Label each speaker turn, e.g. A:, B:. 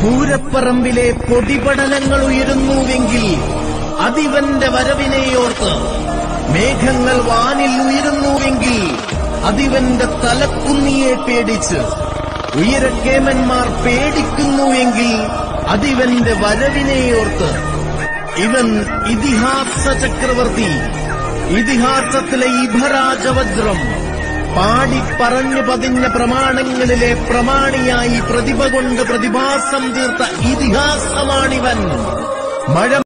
A: പൂരപ്പറമ്പിലെ പൊടിപടലങ്ങൾ ഉയരുന്നുവെങ്കിൽ അതിവന്റെ വരവിനെയോർത്ത് മേഘങ്ങൾ വാനിൽ ഉയരുന്നുവെങ്കിൽ അതിവന്റെ തലക്കുന്നിയെ പേടിച്ച് ഉയരക്കേമന്മാർ പേടിക്കുന്നുവെങ്കിൽ അതിവന്റെ വരവിനെയോർത്ത് ഇവൻ ഇതിഹാസ ചക്രവർത്തി ഇതിഹാസത്തിലെ ഇഭരാജവജ്രം പാടി പറഞ്ഞു പതിഞ്ഞ പ്രമാണങ്ങളിലെ പ്രമാണിയായി പ്രതിഭ കൊണ്ട് പ്രതിഭാസം തീർത്ത ഇതിഹാസമാണിവൻ മഴ